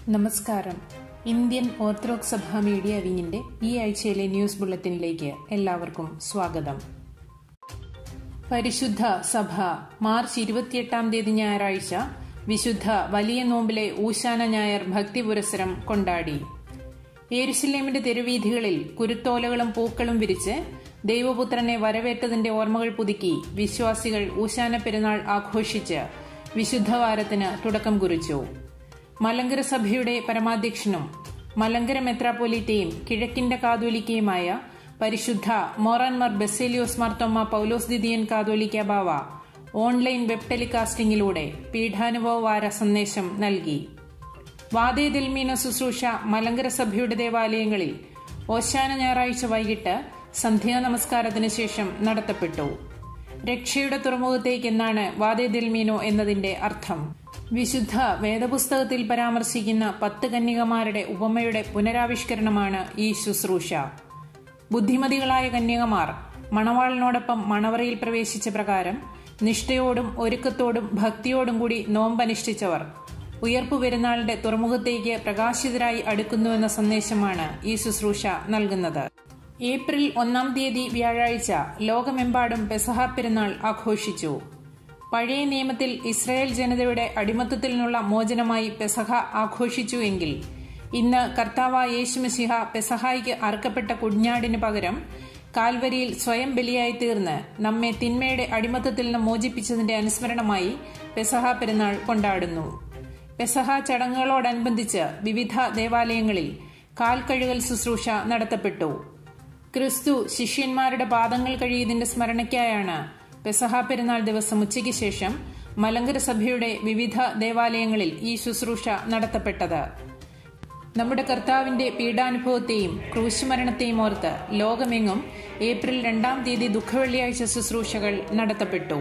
നമസ്കാരം Indian orthodox സഭ media വിങ്ങിന്റെ ഈ ആഴ്ചയിലെ ന്യൂസ് ബുള്ളറ്റിനിലേക്ക് എല്ലാവർക്കും സ്വാഗതം പരിശുദ്ധ സഭ മാർച്ച് ഇരുപത്തിയെട്ടാം തീയതി ഞായറാഴ്ച വിശുദ്ധ വലിയ നോമ്പിലെ ഊശാന ഞായർ ഭക്തി പുരസരം കൊണ്ടാടി യേരുശലേമിന്റെ തെരുവീഥികളിൽ കുരുത്തോലകളും പൂക്കളും വിരിച്ച് ദൈവപുത്രനെ വരവേറ്റതിന്റെ ഓർമ്മകൾ പുതുക്കി വിശ്വാസികൾ ഊശാന പെരുന്നാൾ ആഘോഷിച്ച് വിശുദ്ധവാരത്തിന് തുടക്കം കുറിച്ചു മലങ്കര സഭയുടെ പരമാധ്യക്ഷനും മലങ്കര മെത്രാപ്പൊലീറ്റയും കിഴക്കിന്റെ കാതോലിക്കയുമായ പരിശുദ്ധ മോറാൻമാർ ബെസേലിയോസ് മാർത്തോമ്മ പൌലോസ് ദിദിയൻ കാതോലിക്ക ബാവ ഓൺലൈൻ വെബ് ടെലികാസ്റ്റിംഗിലൂടെ പീഠാനുഭവ വാര സന്ദേശം നൽകി വാദേ ദിൽമീന ശുശ്രൂഷ മലങ്കര സഭയുടെ ദേവാലയങ്ങളിൽ ഓശാന ഞായറാഴ്ച വൈകിട്ട് സന്ധ്യാ നമസ്കാരത്തിന് ശേഷം നടത്തപ്പെട്ടു രക്ഷയുടെ തുറമുഖത്തേക്ക് എന്നാണ് വാദേ ദിൽമീനോ എന്നതിന്റെ അർത്ഥം വിശുദ്ധ വേദപുസ്തകത്തിൽ പരാമർശിക്കുന്ന പത്ത് കന്യകമാരുടെ ഉപമയുടെ പുനരാവിഷ്കരണമാണ് ഈ ശുശ്രൂഷ ബുദ്ധിമതികളായ കന്യകമാർ മണവാളിനോടൊപ്പം മണവറയിൽ പ്രവേശിച്ച പ്രകാരം നിഷ്ഠയോടും ഒരുക്കത്തോടും ഭക്തിയോടും കൂടി നോമ്പനുഷ്ഠിച്ചവർ ഉയർപ്പു പെരുന്നാളിന്റെ തുറമുഖത്തേക്ക് പ്രകാശിതരായി അടുക്കുന്നുവെന്ന സന്ദേശമാണ് ഈ ശുശ്രൂഷ നൽകുന്നത് ഏപ്രിൽ ഒന്നാം തീയതി വ്യാഴാഴ്ച ലോകമെമ്പാടും പെസഹ പെരുന്നാൾ ആഘോഷിച്ചു പഴയ നിയമത്തിൽ ഇസ്രായേൽ ജനതയുടെ അടിമത്തത്തിൽ നിന്നുള്ള മോചനമായി പെസഹ ആഘോഷിച്ചു എങ്കിൽ ഇന്ന് കർത്താവ യേശുമസിഹ പെസഹായിക്ക് അറുക്കപ്പെട്ട കുഞ്ഞാടിന് പകരം കാൽവരിയിൽ സ്വയം ബലിയായി തീർന്ന് നമ്മെ തിന്മയുടെ അടിമത്തത്തിൽ നിന്ന് മോചിപ്പിച്ചതിന്റെ അനുസ്മരണമായി പെസഹ പെരുന്നാൾ കൊണ്ടാടുന്നു പെസഹ ചടങ്ങുകളോടനുബന്ധിച്ച് വിവിധ ദേവാലയങ്ങളിൽ കാൽക്കഴുകൽ ശുശ്രൂഷ നടത്തപ്പെട്ടു ക്രിസ്തു ശിഷ്യന്മാരുടെ പാദങ്ങൾ കഴിയതിന്റെ സ്മരണയ്ക്കായാണ് പെസഹ പെരുന്നാൾ ദിവസം ഉച്ചയ്ക്ക് ശേഷം മലങ്കര സഭയുടെ വിവിധ ദേവാലയങ്ങളിൽ ഈ ശുശ്രൂഷ നടത്തപ്പെട്ടത് നമ്മുടെ കർത്താവിന്റെ പീഡാനുഭവത്തെയും ക്രൂശുമരണത്തെയും ഓർത്ത് ലോകമെങ്ങും ഏപ്രിൽ രണ്ടാം തീയതി ദുഃഖവെള്ളിയാഴ്ച ശുശ്രൂഷകൾ നടത്തപ്പെട്ടു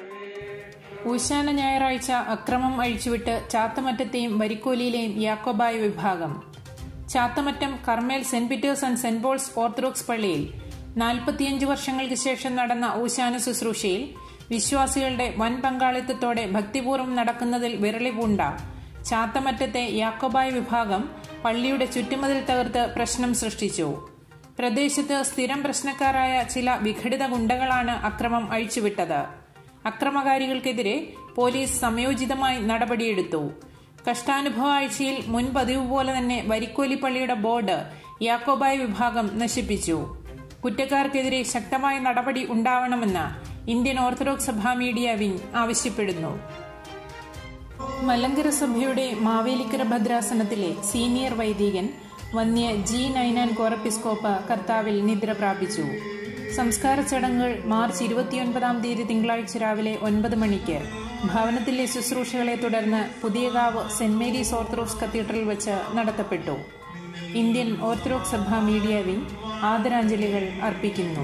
ഊശാന ഞായറാഴ്ച അക്രമം അഴിച്ചുവിട്ട് ചാത്തമറ്റത്തെയും വരിക്കോലിയിലെയും യാക്കോബായ വിഭാഗം Chathamattom Carmel saint Peter's and saint Paul's orthodox പള്ളിയിൽ നാൽപ്പത്തിയഞ്ച് വർഷങ്ങൾക്ക് ശേഷം നടന്ന ഊശാന ശുശ്രൂഷയിൽ വിശ്വാസികളുടെ വൻ പങ്കാളിത്തത്തോടെ ഭക്തിപൂർവ്വം നടക്കുന്നതിൽ വിരളി പൂണ്ട ചാത്തമറ്റത്തെ യാക്കോബായ വിഭാഗം പള്ളിയുടെ ചുറ്റുമതിൽ തകർത്ത് പ്രശ്നം സൃഷ്ടിച്ചു പ്രദേശത്ത് സ്ഥിരം പ്രശ്നക്കാരായ ചില വിഘടിത ഗുണ്ടകളാണ് അക്രമം അഴിച്ചുവിട്ടത് അക്രമകാരികൾക്കെതിരെ പോലീസ് സമയോചിതമായി നടപടിയെടുത്തു കഷ്ടാനുഭവ ആഴ്ചയിൽ മുൻ പതിവ് പോലെ തന്നെ വരിക്കോലി പള്ളിയുടെ ബോർഡ് യാക്കോബായ വിഭാഗം നശിപ്പിച്ചു കുറ്റക്കാർക്കെതിരെ ശക്തമായ നടപടി ഉണ്ടാവണമെന്ന് ഇന്ത്യൻ ഓർത്തഡോക്സ് സഭാ മീഡിയ വിങ് ആവശ്യപ്പെടുന്നു മലങ്കര സഭയുടെ മാവേലിക്കര ഭദ്രാസനത്തിലെ സീനിയർ വൈദികൻ വന്യ ജി നൈനാൻ കോറപ്പിസ്കോപ്പ് കർത്താവിൽ നിദ്ര പ്രാപിച്ചു സംസ്കാര ചടങ്ങുകൾ മാർച്ച് ഇരുപത്തിയൊൻപതാം തീയതി തിങ്കളാഴ്ച രാവിലെ ഒൻപത് മണിക്ക് ഭവനത്തിലെ ശുശ്രൂഷകളെ തുടർന്ന് Puthiyakavu saint Mary's orthodox cathedral വെച്ച് നടത്തപ്പെട്ടു ഇന്ത്യൻ ഓർത്തഡോക്സ് സഭ മീഡിയ വിങ് ആദരാഞ്ജലികൾ അർപ്പിക്കുന്നു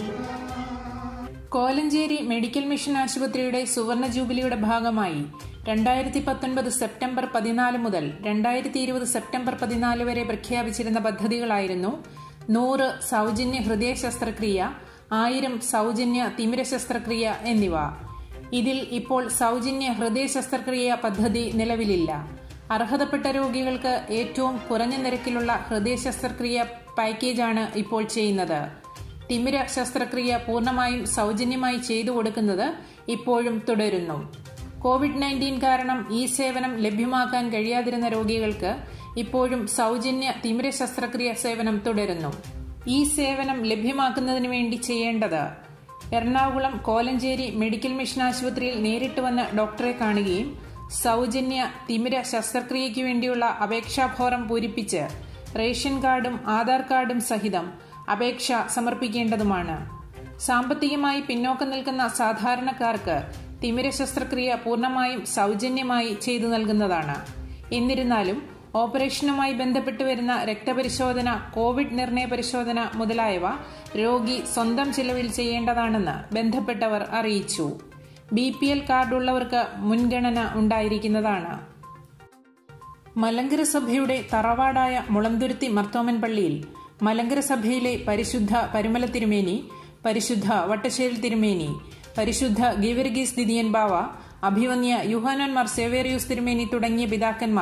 കോലഞ്ചേരി മെഡിക്കൽ മിഷൻ ആശുപത്രിയുടെ സുവർണ ജൂബിലിയുടെ ഭാഗമായി രണ്ടായിരത്തി പത്തൊൻപത് സെപ്റ്റംബർ പതിനാല് മുതൽ രണ്ടായിരത്തി ഇരുപത് സെപ്റ്റംബർ പതിനാല് വരെ പ്രഖ്യാപിച്ചിരുന്ന പദ്ധതികളായിരുന്നു നൂറ് സൗജന്യ ഹൃദയ ശസ്ത്രക്രിയ ആയിരം സൗജന്യ തിമിര ശസ്ത്രക്രിയ എന്നിവ ഇതിൽ ഇപ്പോൾ സൗജന്യ ഹൃദയ ശസ്ത്രക്രിയ പദ്ധതി നിലവിലില്ല അർഹതപ്പെട്ട രോഗികൾക്ക് ഏറ്റവും കുറഞ്ഞ നിരക്കിലുള്ള ഹൃദയ ശസ്ത്രക്രിയ പാക്കേജാണ് ഇപ്പോൾ ചെയ്യുന്നത് തിമിര ശസ്ത്രക്രിയ പൂർണ്ണമായും സൗജന്യമായി ചെയ്തു കൊടുക്കുന്നത് ഇപ്പോഴും തുടരുന്നു കോവിഡ് നയൻറ്റീൻ കാരണം ഈ സേവനം ലഭ്യമാക്കാൻ കഴിയാതിരുന്ന രോഗികൾക്ക് ഇപ്പോഴും സൗജന്യ തിമിര ശസ്ത്രക്രിയ സേവനം തുടരുന്നു ഈ സേവനം ലഭ്യമാക്കുന്നതിന് വേണ്ടി ചെയ്യേണ്ടത് എറണാകുളം കോലഞ്ചേരി മെഡിക്കൽ മിഷൻ ആശുപത്രിയിൽ നേരിട്ട് വന്ന് ഡോക്ടറെ കാണുകയും സൗജന്യ തിമിര ശസ്ത്രക്രിയയ്ക്ക് വേണ്ടിയുള്ള അപേക്ഷാ ഫോറം പൂരിപ്പിച്ച് റേഷൻ കാർഡും ആധാർ കാർഡും സഹിതം അപേക്ഷ സമർപ്പിക്കേണ്ടതുമാണ് സാമ്പത്തികമായി പിന്നോക്കം നിൽക്കുന്ന സാധാരണക്കാർക്ക് തിമിര ശസ്ത്രക്രിയ പൂർണ്ണമായും സൗജന്യമായി ചെയ്തു നൽകുന്നതാണ് എന്നിരുന്നാലും ഓപ്പറേഷനുമായി ബന്ധപ്പെട്ട് വരുന്ന രക്തപരിശോധന കോവിഡ് നിർണയ പരിശോധന മുതലായവ രോഗി സ്വന്തം ചിലവിൽ ചെയ്യേണ്ടതാണെന്ന് ബന്ധപ്പെട്ടവർ അറിയിച്ചു ബി പി എൽ കാർഡുള്ളവർക്ക് മുൻഗണന ഉണ്ടായിരിക്കുന്നതാണ് മലങ്കര സഭയുടെ തറവാടായ മുളന്തുരുത്തി മർത്തോമൻ പള്ളിയിൽ മലങ്കര സഭയിലെ പരിശുദ്ധ പരുമല തിരുമേനി പരിശുദ്ധ വട്ടശ്ശേരി തിരുമേനി പരിശുദ്ധ ഗീവർഗീസ് ദിദിയൻ ബാവ അഭിവന്യ യുഹാനന്മാർ സേവേറിയൂസ് തിരുമേനി തുടങ്ങിയ പിതാക്കന്മാർ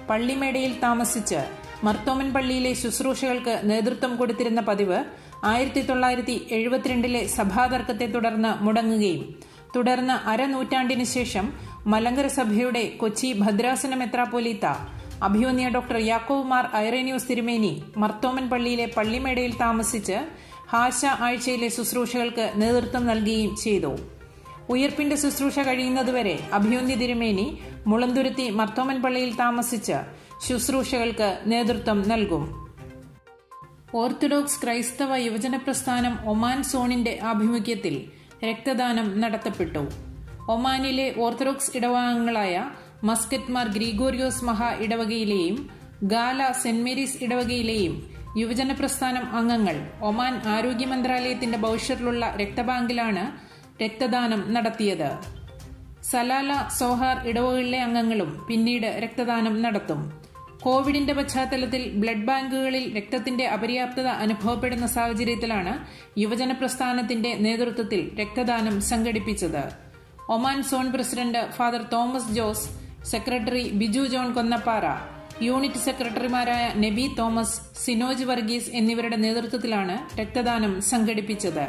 പള്ളിമേടയിൽ താമസിച്ച് മർത്തോമൻ പള്ളിയിലെ ശുശ്രൂഷകൾക്ക് നേതൃത്വം കൊടുത്തിരുന്ന പതിവ് ആയിരത്തി തൊള്ളായിരത്തി എഴുപത്തിരണ്ടിലെ സഭാതർക്കത്തെ തുടർന്ന് മുടങ്ങുകയും തുടർന്ന് അരനൂറ്റാണ്ടിനു ശേഷം മലങ്കര സഭയുടെ കൊച്ചി ഭദ്രാസന മെത്രാപ്പൊലീത്ത അഭിയോന്യ ഡോക്ടർ യാക്കോവ് മാർ ഐറേനിയോസ് തിരുമേനി മർത്തോമൻ പള്ളിയിലെ പള്ളിമേടയിൽ താമസിച്ച് ഹാശ ആഴ്ചയിലെ ശുശ്രൂഷകൾക്ക് നേതൃത്വം നൽകുകയും ചെയ്തു ഉയർപ്പിന്റെ ശുശ്രൂഷ കഴിയുന്നതുവരെ അഭിയോന്യ തിരുമേനി മുളന്തുരുത്തി മർത്തോമൻ പള്ളിയിൽ താമസിച്ച് ശുശ്രൂഷകൾക്ക് നേതൃത്വം നൽകും ഓർത്തഡോക്സ് ക്രൈസ്തവ യുവജന പ്രസ്ഥാനം ഒമാൻ സോണിന്റെ ആഭിമുഖ്യത്തിൽ രക്തദാനം നടത്തപ്പെട്ടു ഒമാനിലെ ഓർത്തഡോക്സ് ഇടവകങ്ങളായ മസ്കറ്റ് മാർ ഗ്രിഗോറിയോസ് മഹാ ഇടവകയിലെയും ഗാല സെന്റ് മേരീസ് ഇടവകയിലെയും യുവജന പ്രസ്ഥാനം അംഗങ്ങൾ ഒമാൻ ആരോഗ്യ മന്ത്രാലയത്തിന്റെ ബൌഷറിലുള്ള രക്തബാങ്കിലാണ് രക്തദാനം നടത്തിയത് സലാല സോഹാർ ഇടവകളിലെ അംഗങ്ങളും പിന്നീട് രക്തദാനം നടത്തും കോവിഡിന്റെ പശ്ചാത്തലത്തിൽ ബ്ലഡ് ബാങ്കുകളിൽ രക്തത്തിന്റെ അപര്യാപ്തത അനുഭവപ്പെടുന്ന സാഹചര്യത്തിലാണ് യുവജന പ്രസ്ഥാനത്തിന്റെ നേതൃത്വത്തിൽ രക്തദാനം സംഘടിപ്പിച്ചത് Oman zone president father Thomas Jose secretary Biju John Konnappara unit സെക്രട്ടറിമാരായ നബി തോമസ് സിനോജ് വർഗീസ് എന്നിവരുടെ നേതൃത്വത്തിലാണ് രക്തദാനം സംഘടിപ്പിച്ചത്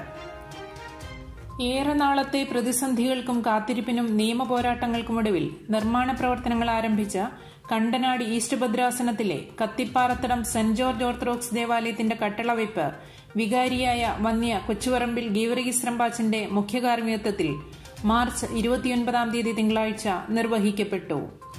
ഏറെ നാളത്തെ പ്രതിസന്ധികൾക്കും കാത്തിരിപ്പിനും നിയമ പോരാട്ടങ്ങൾക്കുമൊടുവിൽ നിർമ്മാണ പ്രവർത്തനങ്ങൾ ആരംഭിച്ച കണ്ടനാട് ഈസ്റ്റ് ഭദ്രാസനത്തിലെ കത്തിപ്പാറത്തടം സെന്റ് ജോർജ് ഓർത്തഡോക്സ് ദേവാലയത്തിന്റെ കട്ടളവയ്പ് വികാരിയായ വന്യ കൊച്ചുവറമ്പിൽ ഗീവറഗീസ് റമ്പാച്ചന്റെ മുഖ്യകാർമ്മികത്വത്തിൽ മാർച്ച് ഇരുപത്തിയൊൻപതാം തീയതി തിങ്കളാഴ്ച നിർവഹിക്കപ്പെട്ടു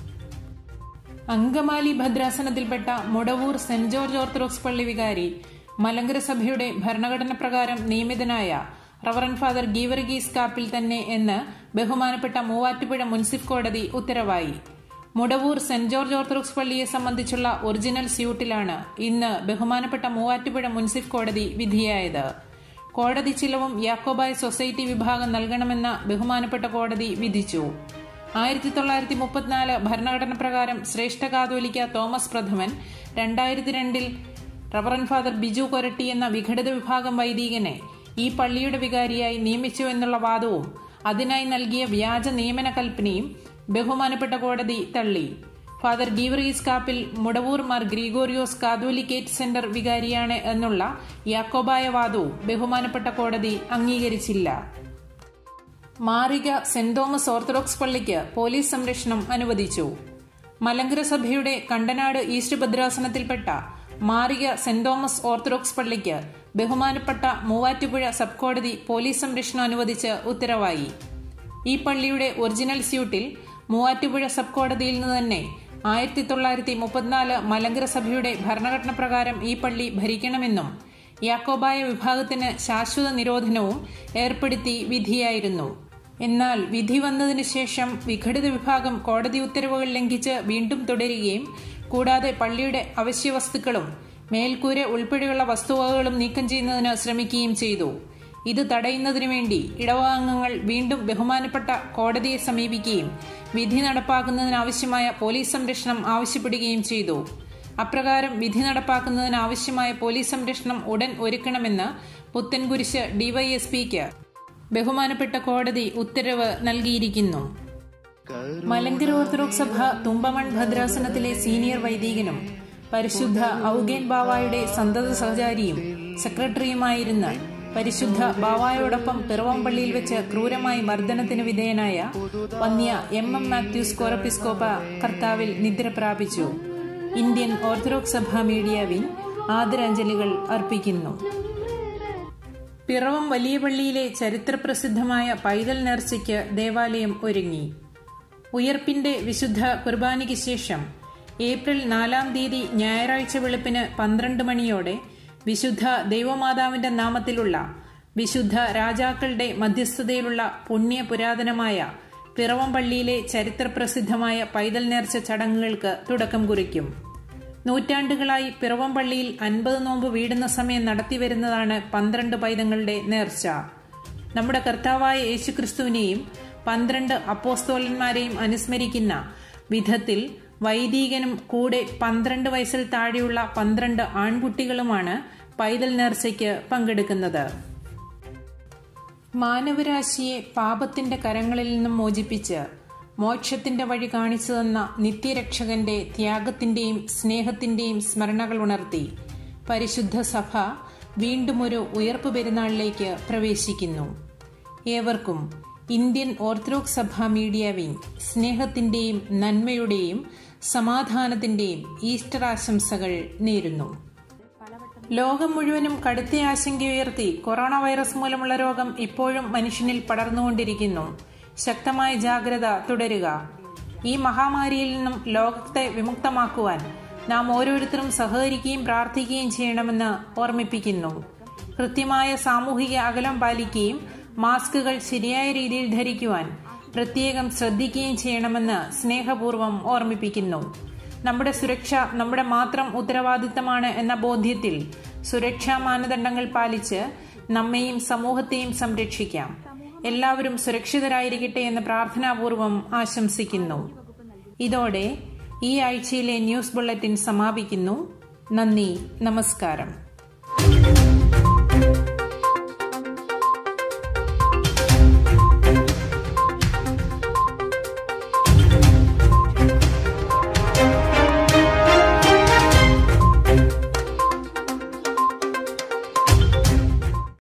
അങ്കമാലി ഭദ്രാസനത്തിൽപ്പെട്ട മുടവൂർ സെന്റ് ജോർജ് ഓർത്തഡോക്സ് പള്ളി വികാരി മലങ്കര സഭയുടെ ഭരണഘടന പ്രകാരം നിയമിതനായ റവറൻ ഫാദർ ഗീവർഗീസ് കാപ്പിൽ തന്നെ എന്ന് ബഹുമാനപ്പെട്ട മൂവാറ്റുപുഴ മുൻസിഫ് കോടതി ഉത്തരവായി മുടവൂർ സെന്റ് ജോർജ് ഓർത്തഡോക്സ് പള്ളിയെ സംബന്ധിച്ചുള്ള ഒറിജിനൽ സ്യൂട്ടിലാണ് ഇന്ന് ബഹുമാനപ്പെട്ട മൂവാറ്റുപുഴ മുൻസിഫ് കോടതി വിധിയായത് കോടതി ചിലവും യാക്കോബായ സൊസൈറ്റി വിഭാഗം നൽകണമെന്ന ബഹുമാനപ്പെട്ട കോടതി വിധിച്ചു ആയിരത്തി തൊള്ളായിരത്തി മുപ്പത്തിനാല് ഭരണഘടന പ്രകാരം ശ്രേഷ്ഠ കാതോലിക്ക തോമസ് പ്രഥമൻ രണ്ടായിരത്തി രണ്ടിൽ റവറൻ ഫാദർ ബിജു കൊരട്ടി എന്ന വിഘടിത വിഭാഗം വൈദികനെ ഈ പള്ളിയുടെ വികാരിയായി നിയമിച്ചു എന്നുള്ള വാദവും അതിനായി നൽകിയ വ്യാജ നിയമന കൽപ്പനയും ബഹുമാനപ്പെട്ട കോടതി തള്ളി father Geevarghese Kappil Mudavoor Mar Gregorios catholicate centre വികാരിയാണ് എന്നുള്ള യാക്കോബായ വാദവും ബഹുമാനപ്പെട്ട കോടതി അംഗീകരിച്ചില്ല മാറിക സെന്റ് തോമസ് ഓർത്തഡോക്സ് പള്ളിക്ക് പോലീസ് സംരക്ഷണം അനുവദിച്ചു മലങ്കര സഭയുടെ കണ്ടനാട് ഈസ്റ്റ് ഭദ്രാസനത്തിൽപ്പെട്ട മാറിക സെന്റ് തോമസ് ഓർത്തഡോക്സ് പള്ളിക്ക് ബഹുമാനപ്പെട്ട മൂവാറ്റുപുഴ സബ് കോടതി പോലീസ് സംരക്ഷണം അനുവദിച്ച് ഉത്തരവായി ഈ പള്ളിയുടെ ഒറിജിനൽ സ്യൂട്ടിൽ മൂവാറ്റുപുഴ സബ് കോടതിയിൽ നിന്ന് തന്നെ ആയിരത്തി തൊള്ളായിരത്തി മുപ്പത്തിനാല് മലങ്കര സഭയുടെ ഭരണഘടന പ്രകാരം ഈ പള്ളി ഭരിക്കണമെന്നും യാക്കോബായ വിഭാഗത്തിന് ശാശ്വത നിരോധനവും ഏർപ്പെടുത്തി വിധിയായിരുന്നു എന്നാൽ വിധി വന്നതിന് ശേഷം വിഘടിത വിഭാഗം കോടതി ഉത്തരവുകൾ ലംഘിച്ച് വീണ്ടും തുടരുകയും കൂടാതെ പള്ളിയുടെ അവശ്യ വസ്തുക്കളും മേൽക്കൂര ഉൾപ്പെടെയുള്ള വസ്തുവകകളും നീക്കം ചെയ്യുന്നതിന് ശ്രമിക്കുകയും ചെയ്തു ഇത് തടയുന്നതിനു വേണ്ടി ഇടവാംഗങ്ങൾ വീണ്ടും ബഹുമാനപ്പെട്ട കോടതിയെ സമീപിക്കുകയും വിധി നടപ്പാക്കുന്നതിനാവശ്യമായ പോലീസ് സംരക്ഷണം ആവശ്യപ്പെടുകയും ചെയ്തു അപ്രകാരം വിധി നടപ്പാക്കുന്നതിനാവശ്യമായ പോലീസ് സംരക്ഷണം ഉടൻ ഒരുക്കണമെന്ന് പുത്തൻകുരിശ് ഡിവൈഎസ്പിക്ക് ബഹുമാനപ്പെട്ട കോടതി ഉത്തരവ് നൽകിയിരിക്കുന്നു മലങ്കര ഓർത്തഡോക്സ് സഭ തുമ്പമൺ ഭദ്രാസനത്തിലെ സീനിയർ വൈദികനും പരിശുദ്ധ ഔഗേൻ ബാവായുടെ സന്തത സഹചാരിയും സെക്രട്ടറിയുമായിരുന്ന പരിശുദ്ധ ബാവായോടൊപ്പം പിറവംപള്ളിയിൽ വെച്ച് ക്രൂരമായി മർദ്ദനത്തിന് വിധേയനായ വന്യ എം എം മാത്യൂസ് കോറപ്പിസ്കോപ്പ കർത്താവിൽ നിദ്ര പ്രാപിച്ചു ഇന്ത്യൻ ഓർത്തഡോക്സ് സഭ മീഡിയ വിൻ ആദരാഞ്ജലികൾ അർപ്പിക്കുന്നു പിറവം വലിയ പള്ളിയിലെ ചരിത്രപ്രസിദ്ധമായ പൈതൽ നേർച്ചയ്ക്ക് ദേവാലയം ഒരുങ്ങി ഉയർപ്പിന്റെ വിശുദ്ധ കുർബാനയ്ക്ക് ശേഷം ഏപ്രിൽ നാലാം തീയതി ഞായറാഴ്ച വെളുപ്പിന് പന്ത്രണ്ട് മണിയോടെ വിശുദ്ധ ദൈവമാതാവിന്റെ നാമത്തിലുള്ള വിശുദ്ധ രാജാക്കളുടെ മധ്യസ്ഥതയിലുള്ള പുണ്യ പുരാതനമായ പിറവം പള്ളിയിലെ ചരിത്രപ്രസിദ്ധമായ പൈതൽ നേർച്ച ചടങ്ങുകൾക്ക് തുടക്കം കുറിക്കും നൂറ്റാണ്ടുകളായി പിറവം പള്ളിയിൽ അൻപത് നോമ്പ് വീടുന്ന സമയം നടത്തിവരുന്നതാണ് പന്ത്രണ്ട് പൈതങ്ങളുടെ നേർച്ച നമ്മുടെ കർത്താവായ യേശുക്രിസ്തുവിനെയും പന്ത്രണ്ട് അപ്പോസ്തോലന്മാരെയും അനുസ്മരിക്കുന്ന വിധത്തിൽ വൈദികനും കൂടെ പന്ത്രണ്ട് വയസ്സിൽ താഴെയുള്ള പന്ത്രണ്ട് ആൺകുട്ടികളുമാണ് പൈതൽ നേർച്ചയ്ക്ക് പങ്കെടുക്കുന്നത് മാനവരാശിയെ പാപത്തിന്റെ കരങ്ങളിൽ നിന്നും മോചിപ്പിച്ച് മോക്ഷത്തിന്റെ വഴി കാണിച്ചു തന്ന നിത്യരക്ഷകന്റെ ത്യാഗത്തിന്റെയും സ്നേഹത്തിന്റെയും സ്മരണകൾ ഉണർത്തി പരിശുദ്ധ സഭ വീണ്ടും ഒരു ഉയർപ്പ് പെരുന്നാളിലേക്ക് പ്രവേശിക്കുന്നു ഏവർക്കും ഇന്ത്യൻ ഓർത്തഡോക്സ് സഭ മീഡിയ വിംഗ് സ്നേഹത്തിന്റെയും നന്മയുടെയും സമാധാനത്തിന്റെയും ഈസ്റ്റർ ആശംസകൾ നേരുന്നു ലോകം മുഴുവനും കടുത്ത ആശങ്കയുയർത്തി കൊറോണ വൈറസ് മൂലമുള്ള രോഗം ഇപ്പോഴും മനുഷ്യനിൽ പടർന്നുകൊണ്ടിരിക്കുന്നു ശക്തമായ ജാഗ്രത തുടരുക ഈ മഹാമാരിയിൽ നിന്നും ലോകത്തെ വിമുക്തമാക്കുവാൻ നാം ഓരോരുത്തരും സഹകരിക്കുകയും പ്രാർത്ഥിക്കുകയും ചെയ്യണമെന്ന് ഓർമ്മിപ്പിക്കുന്നു കൃത്യമായ സാമൂഹിക അകലം പാലിക്കുകയും മാസ്കുകൾ ശരിയായ രീതിയിൽ ധരിക്കുവാൻ പ്രത്യേകം ശ്രദ്ധിക്കുകയും ചെയ്യണമെന്ന് സ്നേഹപൂർവ്വം ഓർമ്മിപ്പിക്കുന്നു നമ്മുടെ സുരക്ഷ നമ്മുടെ മാത്രം ഉത്തരവാദിത്തമാണ് എന്ന ബോധ്യത്തിൽ സുരക്ഷാ മാനദണ്ഡങ്ങൾ പാലിച്ച് നമ്മെയും സമൂഹത്തെയും സംരക്ഷിക്കാം എല്ലാവരും സുരക്ഷിതരായിരിക്കട്ടെ എന്ന് പ്രാർത്ഥനാപൂർവം ആശംസിക്കുന്നു ഇതോടെ ഈ ആഴ്ചയിലെ ന്യൂസ് ബുള്ളറ്റിൻ സമാപിക്കുന്നു നന്ദി നമസ്കാരം